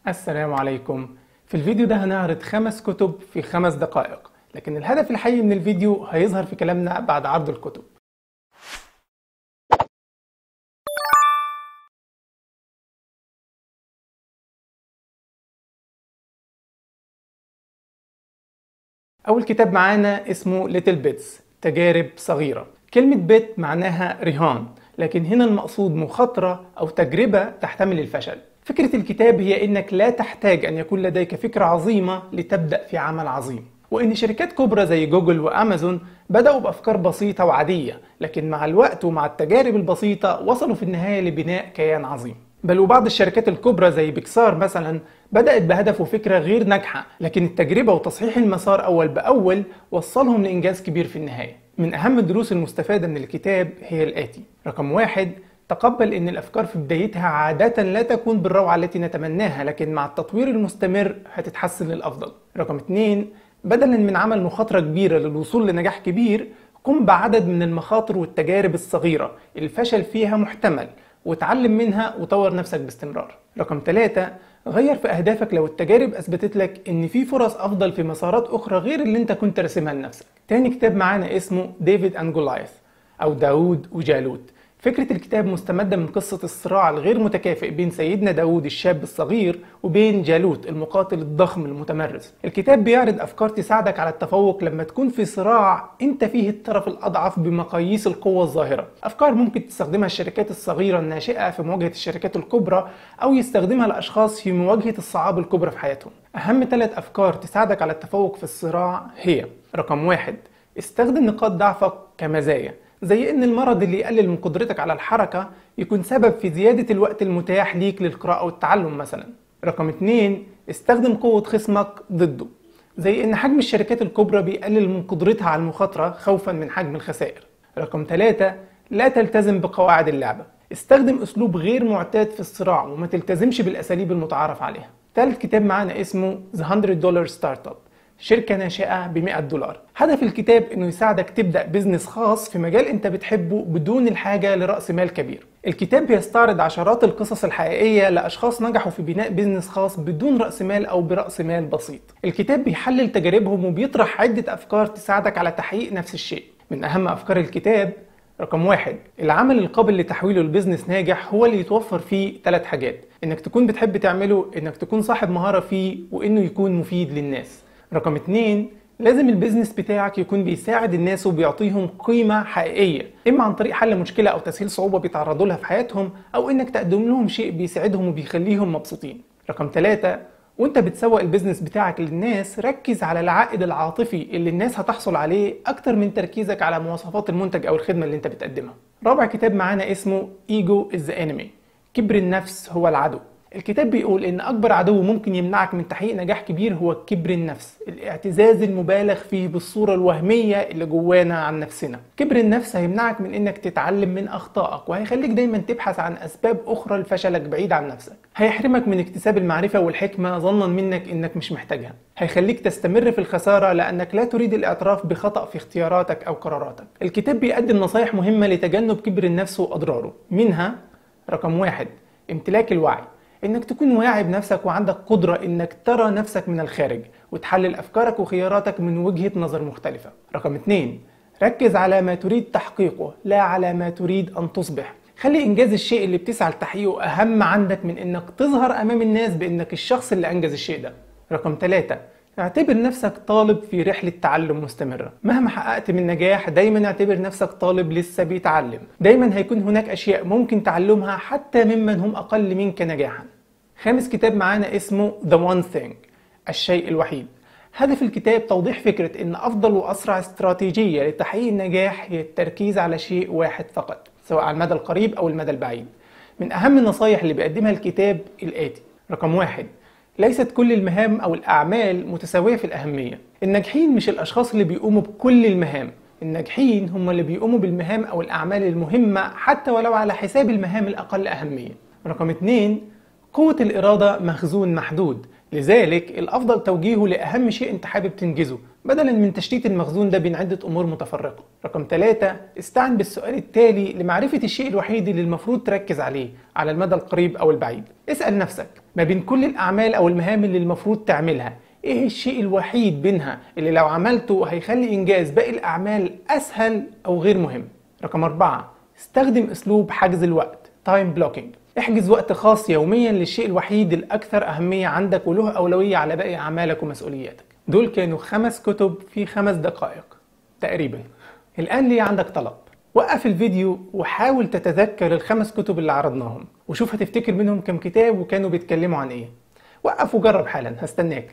السلام عليكم في الفيديو ده هنعرض خمس كتب في خمس دقائق لكن الهدف الحقيقي من الفيديو هيظهر في كلامنا بعد عرض الكتب أول كتاب معانا اسمه ليتل بيتس تجارب صغيرة كلمة بيت معناها رهان لكن هنا المقصود مخاطرة أو تجربة تحتمل الفشل فكرة الكتاب هي إنك لا تحتاج أن يكون لديك فكرة عظيمة لتبدأ في عمل عظيم وإن شركات كبرى زي جوجل وأمازون بدأوا بأفكار بسيطة وعادية لكن مع الوقت ومع التجارب البسيطة وصلوا في النهاية لبناء كيان عظيم بل وبعض الشركات الكبرى زي بيكسار مثلا بدأت بهدف وفكرة غير ناجحة لكن التجربة وتصحيح المسار أول بأول وصلهم لإنجاز كبير في النهاية من أهم الدروس المستفادة من الكتاب هي الآتي رقم واحد تقبل ان الافكار في بدايتها عاده لا تكون بالروعه التي نتمناها لكن مع التطوير المستمر هتتحسن للافضل رقم اتنين بدلا من عمل مخاطره كبيره للوصول لنجاح كبير قم بعدد من المخاطر والتجارب الصغيره الفشل فيها محتمل وتعلم منها وطور نفسك باستمرار رقم ثلاثة غير في أهدافك لو التجارب أثبتت لك إن في فرص أفضل في مسارات أخرى غير اللي أنت كنت راسمها لنفسك تاني كتاب معانا اسمه ديفيد أند جولايث أو داوود وجالوت فكرة الكتاب مستمدة من قصة الصراع الغير متكافئ بين سيدنا داود الشاب الصغير وبين جالوت المقاتل الضخم المتمرس الكتاب بيعرض أفكار تساعدك على التفوق لما تكون في صراع أنت فيه الطرف الأضعف بمقاييس القوة الظاهرة أفكار ممكن تستخدمها الشركات الصغيرة الناشئة في مواجهة الشركات الكبرى أو يستخدمها الأشخاص في مواجهة الصعاب الكبرى في حياتهم أهم ثلاث أفكار تساعدك على التفوق في الصراع هي رقم واحد استخدم نقاط ضعفك كمزايا زي ان المرض اللي يقلل من قدرتك على الحركة يكون سبب في زيادة الوقت المتاح ليك للقراءة والتعلم مثلا رقم اتنين استخدم قوة خصمك ضده زي ان حجم الشركات الكبرى بيقلل من قدرتها على المخاطرة خوفا من حجم الخسائر رقم ثلاثة لا تلتزم بقواعد اللعبة استخدم اسلوب غير معتاد في الصراع وما تلتزمش بالاساليب المتعارف عليها ثالث كتاب معنا اسمه The 100 دولار ستارت اب شركة ناشئة ب 100 دولار هدف الكتاب انه يساعدك تبدأ بيزنس خاص في مجال انت بتحبه بدون الحاجة لرأس مال كبير الكتاب بيستعرض عشرات القصص الحقيقية لأشخاص نجحوا في بناء بيزنس خاص بدون رأس مال أو برأس مال بسيط الكتاب بيحلل تجاربهم وبيطرح عدة أفكار تساعدك على تحقيق نفس الشيء من أهم أفكار الكتاب رقم واحد العمل القابل لتحويله لبزنس ناجح هو اللي يتوفر فيه ثلاث حاجات انك تكون بتحب تعمله انك تكون صاحب مهارة فيه وانه يكون مفيد للناس رقم اتنين لازم البيزنس بتاعك يكون بيساعد الناس وبيعطيهم قيمة حقيقية إما عن طريق حل مشكلة أو تسهيل صعوبة بيتعرضوا لها في حياتهم أو إنك تقدم لهم شيء بيساعدهم وبيخليهم مبسوطين رقم ثلاثة وانت بتسوق البيزنس بتاعك للناس ركز على العائد العاطفي اللي الناس هتحصل عليه اكتر من تركيزك على مواصفات المنتج او الخدمة اللي انت بتقدمها رابع كتاب معانا اسمه ايجو از انمي كبر النفس هو العدو الكتاب بيقول ان اكبر عدو ممكن يمنعك من تحقيق نجاح كبير هو كبر النفس الاعتزاز المبالغ فيه بالصورة الوهمية اللي جوانا عن نفسنا كبر النفس هيمنعك من انك تتعلم من اخطائك وهيخليك دايما تبحث عن اسباب اخرى لفشلك بعيد عن نفسك هيحرمك من اكتساب المعرفة والحكمة ظنا منك انك مش محتاجها هيخليك تستمر في الخسارة لانك لا تريد الاعتراف بخطأ في اختياراتك او قراراتك الكتاب بيقدم نصايح مهمة لتجنب كبر النفس واضراره منها رقم واحد امتلاك الوعي انك تكون واعي بنفسك وعندك قدرة انك ترى نفسك من الخارج وتحلل افكارك وخياراتك من وجهة نظر مختلفة رقم اتنين ركز على ما تريد تحقيقه لا على ما تريد ان تصبح خلي انجاز الشيء اللي بتسعى لتحقيقه اهم عندك من انك تظهر امام الناس بانك الشخص اللي انجز الشيء ده رقم ثلاثة اعتبر نفسك طالب في رحلة تعلم مستمرة مهما حققت من نجاح دايما اعتبر نفسك طالب لسه بيتعلم دايما هيكون هناك اشياء ممكن تعلمها حتى ممن هم اقل منك نجاحا خامس كتاب معانا اسمه The One Thing الشيء الوحيد هدف الكتاب توضيح فكرة ان افضل واسرع استراتيجية لتحقيق النجاح هي التركيز على شيء واحد فقط سواء على المدى القريب او المدى البعيد من اهم النصايح اللي بيقدمها الكتاب الاتي رقم واحد ليست كل المهام او الاعمال متساويه في الاهميه الناجحين مش الاشخاص اللي بيقوموا بكل المهام الناجحين هم اللي بيقوموا بالمهام او الاعمال المهمه حتى ولو على حساب المهام الاقل اهميه رقم اتنين قوه الاراده مخزون محدود لذلك الافضل توجيهه لاهم شيء انت حابب تنجزه بدلا من تشتيت المخزون ده بين عده امور متفرقه رقم ثلاثة استعن بالسؤال التالي لمعرفه الشيء الوحيد اللي المفروض تركز عليه على المدى القريب او البعيد اسال نفسك ما بين كل الأعمال أو المهام اللي المفروض تعملها ايه الشيء الوحيد بينها اللي لو عملته هيخلي انجاز باقي الاعمال اسهل او غير مهم رقم أربعة استخدم اسلوب حجز الوقت تايم بلوكينج احجز وقت خاص يوميا للشيء الوحيد الاكثر اهمية عندك وله اولوية على باقي اعمالك ومسؤولياتك دول كانوا خمس كتب في خمس دقائق تقريبا الان ليه عندك طلب وقف الفيديو وحاول تتذكر الخمس كتب اللي عرضناهم وشوف هتفتكر منهم كم كتاب وكانوا بيتكلموا عن ايه وقف وجرب حالا هستناك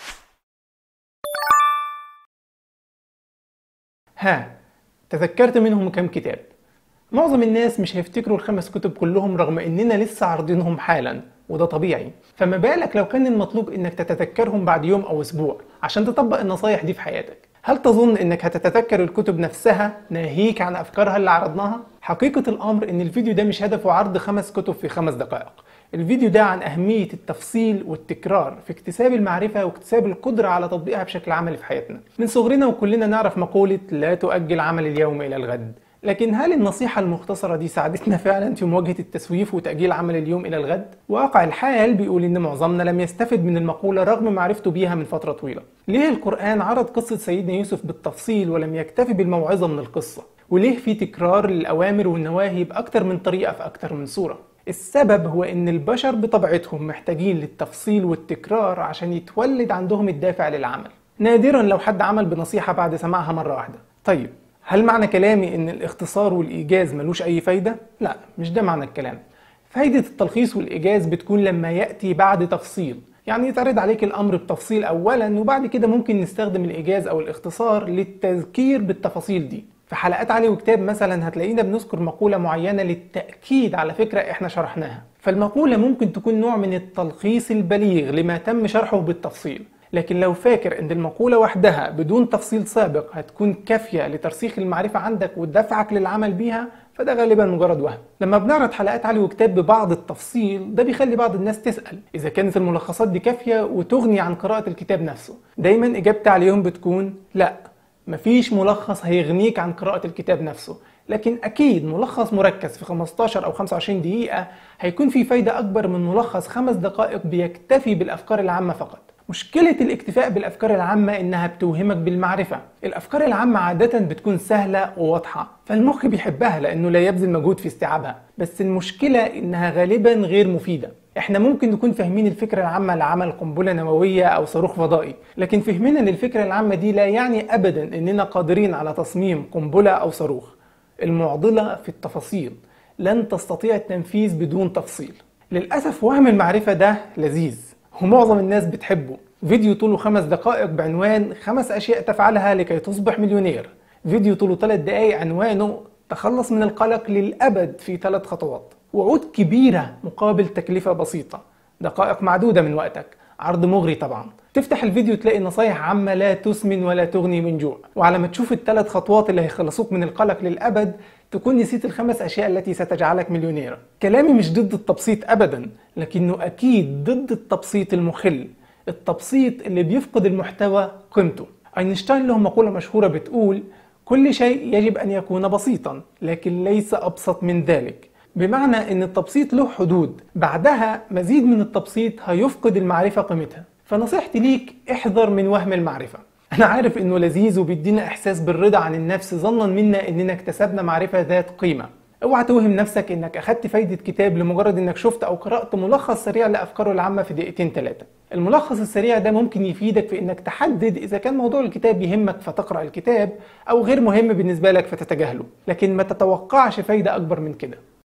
ها تذكرت منهم كم كتاب معظم الناس مش هيفتكروا الخمس كتب كلهم رغم اننا لسه عارضينهم حالا وده طبيعي فما بالك لو كان المطلوب انك تتذكرهم بعد يوم او اسبوع عشان تطبق النصايح دي في حياتك هل تظن انك هتتذكر الكتب نفسها ناهيك عن افكارها اللي عرضناها حقيقة الامر ان الفيديو ده مش هدفه عرض خمس كتب في خمس دقائق الفيديو ده عن أهمية التفصيل والتكرار في اكتساب المعرفة واكتساب القدرة على تطبيقها بشكل عملي في حياتنا من صغرنا وكلنا نعرف مقولة لا تؤجل عمل اليوم إلى الغد لكن هل النصيحة المختصرة دي ساعدتنا فعلا في مواجهة التسويف وتأجيل عمل اليوم إلى الغد؟ واقع الحال بيقول إن معظمنا لم يستفد من المقولة رغم معرفته بيها من فترة طويلة. ليه القرآن عرض قصة سيدنا يوسف بالتفصيل ولم يكتفي بالموعظة من القصة؟ وليه في تكرار للأوامر والنواهي بأكتر من طريقة في أكتر من صورة؟ السبب هو ان البشر بطبيعتهم محتاجين للتفصيل والتكرار عشان يتولد عندهم الدافع للعمل نادرا لو حد عمل بنصيحة بعد سماعها مرة واحدة طيب هل معنى كلامي ان الاختصار والايجاز ملوش اي فايدة؟ لا مش ده معنى الكلام فايدة التلخيص والايجاز بتكون لما يأتي بعد تفصيل يعني يتعرض عليك الامر بتفصيل اولا وبعد كده ممكن نستخدم الايجاز او الاختصار للتذكير بالتفاصيل دي في حلقات علي وكتاب مثلا هتلاقينا بنذكر مقولة معينة للتأكيد على فكرة احنا شرحناها فالمقولة ممكن تكون نوع من التلخيص البليغ لما تم شرحه بالتفصيل لكن لو فاكر ان المقولة وحدها بدون تفصيل سابق هتكون كافية لترسيخ المعرفة عندك ودفعك للعمل بيها فده غالبا مجرد وهم لما بنعرض حلقات علي وكتاب ببعض التفصيل ده بيخلي بعض الناس تسأل إذا كانت الملخصات دي كافية وتغني عن قراءة الكتاب نفسه دايما إجابتي عليهم بتكون لأ مفيش ملخص هيغنيك عن قراءة الكتاب نفسه لكن أكيد ملخص مركز في 15 أو 25 دقيقة هيكون فيه فايدة أكبر من ملخص خمس دقائق بيكتفي بالأفكار العامة فقط مشكلة الاكتفاء بالأفكار العامة إنها بتوهمك بالمعرفة الأفكار العامة عادة بتكون سهلة وواضحة فالمخ بيحبها لأنه لا يبذل مجهود في استيعابها بس المشكلة إنها غالبا غير مفيدة احنا ممكن نكون فاهمين الفكرة العامة لعمل قنبلة نووية أو صاروخ فضائي لكن فهمنا للفكرة العامة دي لا يعني أبدا إننا قادرين على تصميم قنبلة أو صاروخ المعضلة في التفاصيل لن تستطيع التنفيذ بدون تفصيل للأسف وهم المعرفة ده لذيذ ومعظم الناس بتحبه فيديو طوله خمس دقائق بعنوان خمس أشياء تفعلها لكي تصبح مليونير فيديو طوله ثلاث دقائق عنوانه تخلص من القلق للأبد في ثلاث خطوات وعود كبيرة مقابل تكلفة بسيطة دقائق معدودة من وقتك عرض مغري طبعا تفتح الفيديو تلاقي نصايح عامة لا تسمن ولا تغني من جوع وعلى ما تشوف الثلاث خطوات اللي هيخلصوك من القلق للأبد تكون نسيت الخمس أشياء التي ستجعلك مليونيرا كلامي مش ضد التبسيط أبدا لكنه أكيد ضد التبسيط المخل التبسيط اللي بيفقد المحتوى قيمته أينشتاين له مقولة مشهورة بتقول كل شيء يجب أن يكون بسيطا لكن ليس أبسط من ذلك بمعنى ان التبسيط له حدود بعدها مزيد من التبسيط هيفقد المعرفة قيمتها فنصيحتي ليك احذر من وهم المعرفة انا عارف انه لذيذ وبيدينا احساس بالرضا عن النفس ظنا منا اننا اكتسبنا معرفة ذات قيمة اوعى توهم نفسك انك اخدت فايدة كتاب لمجرد انك شفت او قرأت ملخص سريع لافكاره العامة في دقيقتين ثلاثة الملخص السريع ده ممكن يفيدك في انك تحدد اذا كان موضوع الكتاب يهمك فتقرأ الكتاب او غير مهم بالنسبة لك فتتجاهله لكن ما تتوقعش فايدة اكبر من كده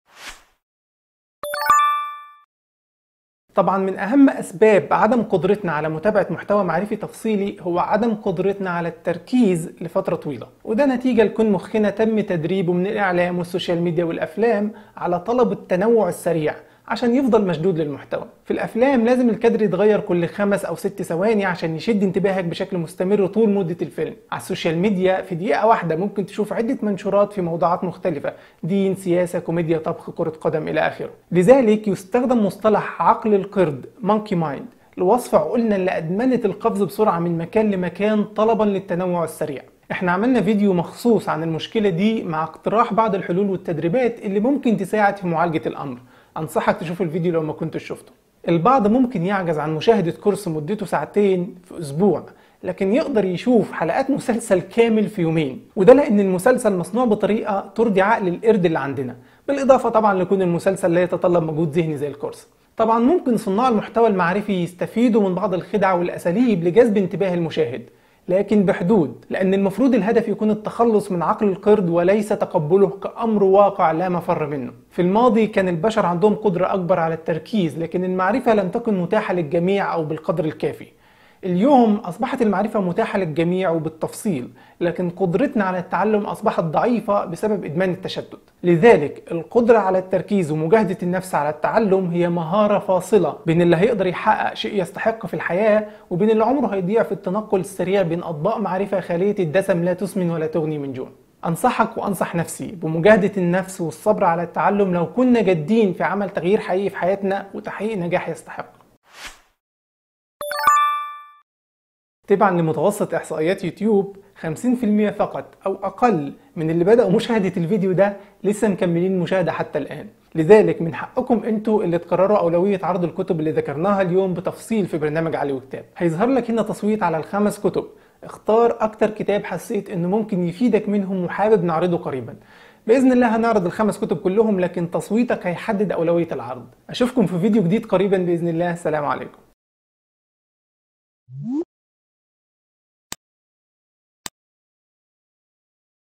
طبعا من اهم اسباب عدم قدرتنا على متابعه محتوى معرفي تفصيلي هو عدم قدرتنا على التركيز لفتره طويله وده نتيجه لكون مخنا تم تدريبه من الاعلام والسوشيال ميديا والافلام على طلب التنوع السريع عشان يفضل مشدود للمحتوى في الافلام لازم الكادر يتغير كل خمس او ست ثواني عشان يشد انتباهك بشكل مستمر طول مدة الفيلم على السوشيال ميديا في دقيقة واحدة ممكن تشوف عدة منشورات في موضوعات مختلفة دين سياسة كوميديا طبخ كرة قدم الى اخره لذلك يستخدم مصطلح عقل القرد مونكي مايند لوصف عقولنا اللي ادمنت القفز بسرعة من مكان لمكان طلبا للتنوع السريع احنا عملنا فيديو مخصوص عن المشكلة دي مع اقتراح بعض الحلول والتدريبات اللي ممكن تساعد في معالجة الامر انصحك تشوف الفيديو لو ما كنتش شفته البعض ممكن يعجز عن مشاهدة كورس مدته ساعتين في أسبوع لكن يقدر يشوف حلقات مسلسل كامل في يومين وده لأن المسلسل مصنوع بطريقة ترضي عقل القرد اللي عندنا بالإضافة طبعا لكون المسلسل لا يتطلب مجهود ذهني زي الكورس طبعا ممكن صناع المحتوى المعرفي يستفيدوا من بعض الخدع والأساليب لجذب انتباه المشاهد لكن بحدود لأن المفروض الهدف يكون التخلص من عقل القرد وليس تقبله كأمر واقع لا مفر منه في الماضي كان البشر عندهم قدرة أكبر على التركيز لكن المعرفة لم تكن متاحة للجميع أو بالقدر الكافي اليوم أصبحت المعرفة متاحة للجميع وبالتفصيل لكن قدرتنا على التعلم أصبحت ضعيفة بسبب إدمان التشتت لذلك القدرة على التركيز ومجاهدة النفس على التعلم هي مهارة فاصلة بين اللي هيقدر يحقق شيء يستحق في الحياة وبين اللي عمره هيضيع في التنقل السريع بين أطباق معرفة خالية الدسم لا تسمن ولا تغني من جوع أنصحك وأنصح نفسي بمجاهدة النفس والصبر على التعلم لو كنا جادين في عمل تغيير حقيقي في حياتنا وتحقيق نجاح يستحق تبعا لمتوسط احصائيات يوتيوب 50% فقط او اقل من اللي بدأوا مشاهدة الفيديو ده لسه مكملين المشاهدة حتى الان لذلك من حقكم انتوا اللي تقرروا اولوية عرض الكتب اللي ذكرناها اليوم بتفصيل في برنامج علي وكتاب هيظهر لك هنا تصويت على الخمس كتب اختار اكتر كتاب حسيت انه ممكن يفيدك منهم وحابب نعرضه قريبا باذن الله هنعرض الخمس كتب كلهم لكن تصويتك هيحدد اولويه العرض اشوفكم في فيديو جديد قريبا باذن الله سلام عليكم